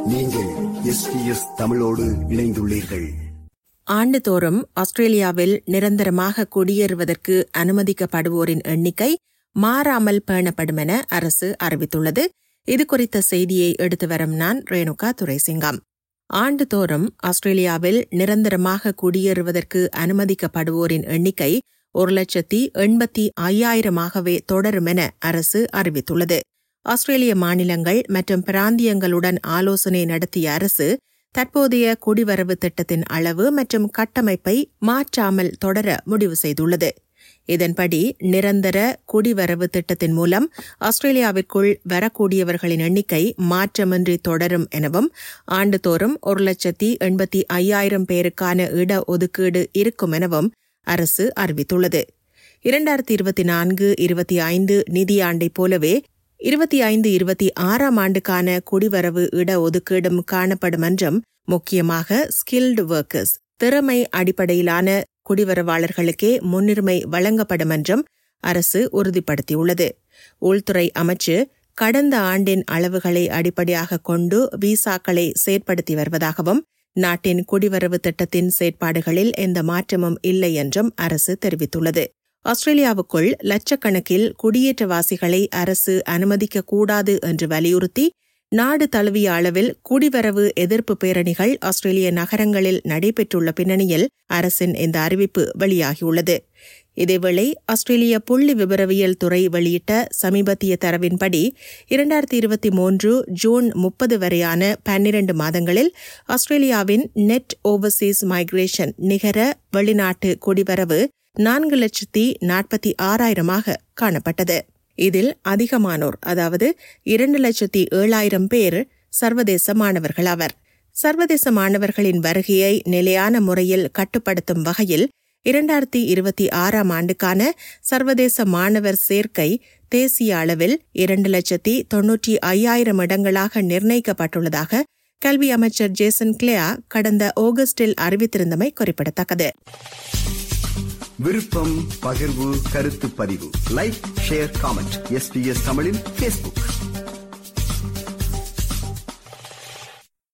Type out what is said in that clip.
நீங்கள் எஸ்பிஎஸ் தமிழோடு இணைந்துள்ளீர்கள் ஆண்டுதோறும் ஆஸ்திரேலியாவில் நிரந்தரமாக குடியேறுவதற்கு அனுமதிக்கப்படுவோரின் எண்ணிக்கை மாறாமல் பேணப்படும் என அரசு அறிவித்துள்ளது இது குறித்த செய்தியை எடுத்து வரும் நான் ரேணுகா துரைசிங்கம் ஆண்டுதோறும் ஆஸ்திரேலியாவில் நிரந்தரமாக குடியேறுவதற்கு அனுமதிக்கப்படுவோரின் எண்ணிக்கை ஒரு லட்சத்தி எண்பத்தி ஐயாயிரமாகவே தொடரும் என அரசு அறிவித்துள்ளது ஆஸ்திரேலிய மாநிலங்கள் மற்றும் பிராந்தியங்களுடன் ஆலோசனை நடத்திய அரசு தற்போதைய குடிவரவு திட்டத்தின் அளவு மற்றும் கட்டமைப்பை மாற்றாமல் தொடர முடிவு செய்துள்ளது இதன்படி நிரந்தர குடிவரவு திட்டத்தின் மூலம் ஆஸ்திரேலியாவிற்குள் வரக்கூடியவர்களின் எண்ணிக்கை மாற்றமின்றி தொடரும் எனவும் ஆண்டுதோறும் ஒரு லட்சத்தி எண்பத்தி ஐயாயிரம் பேருக்கான இட ஒதுக்கீடு இருக்கும் எனவும் அரசு அறிவித்துள்ளது இரண்டாயிரத்தி இருபத்தி நான்கு இருபத்தி ஐந்து நிதியாண்டைப் போலவே இருபத்தி ஐந்து இருபத்தி ஆறாம் ஆண்டுக்கான குடிவரவு இட ஒதுக்கீடும் காணப்படும் என்றும் முக்கியமாக ஸ்கில்டு ஒர்க்கர்ஸ் திறமை அடிப்படையிலான குடிவரவாளர்களுக்கே முன்னுரிமை வழங்கப்படும் என்றும் அரசு உறுதிப்படுத்தியுள்ளது உள்துறை அமைச்சு கடந்த ஆண்டின் அளவுகளை அடிப்படையாக கொண்டு விசாக்களை செயற்படுத்தி வருவதாகவும் நாட்டின் குடிவரவு திட்டத்தின் செயற்பாடுகளில் எந்த மாற்றமும் இல்லை என்றும் அரசு தெரிவித்துள்ளது ஆஸ்திரேலியாவுக்குள் லட்சக்கணக்கில் குடியேற்றவாசிகளை அரசு அனுமதிக்கக்கூடாது என்று வலியுறுத்தி நாடு தழுவிய அளவில் குடிவரவு எதிர்ப்பு பேரணிகள் ஆஸ்திரேலிய நகரங்களில் நடைபெற்றுள்ள பின்னணியில் அரசின் இந்த அறிவிப்பு வெளியாகியுள்ளது இதேவேளை ஆஸ்திரேலிய புள்ளி விபரவியல் துறை வெளியிட்ட சமீபத்திய தரவின்படி இரண்டாயிரத்தி இருபத்தி மூன்று ஜூன் முப்பது வரையான பன்னிரண்டு மாதங்களில் ஆஸ்திரேலியாவின் நெட் ஓவர்சீஸ் மைக்ரேஷன் நிகர வெளிநாட்டு குடிவரவு நான்கு லட்சத்தி நாற்பத்தி ஆறாயிரமாக காணப்பட்டது இதில் அதிகமானோர் அதாவது இரண்டு லட்சத்தி ஏழாயிரம் பேர் சர்வதேச மாணவர்கள் ஆவர் சர்வதேச மாணவர்களின் வருகையை நிலையான முறையில் கட்டுப்படுத்தும் வகையில் இரண்டாயிரத்தி இருபத்தி ஆறாம் ஆண்டுக்கான சர்வதேச மாணவர் சேர்க்கை தேசிய அளவில் இரண்டு லட்சத்தி தொன்னூற்றி ஐயாயிரம் இடங்களாக நிர்ணயிக்கப்பட்டுள்ளதாக கல்வி அமைச்சர் ஜேசன் கிளியா கடந்த ஆகஸ்டில் அறிவித்திருந்தமை குறிப்பிடத்தக்கது விருப்பம் பகிர்வு கருத்து பதிவு லைக் ஷேர் காமெண்ட் எஸ்பிஎஸ் தமிழின் பேஸ்புக்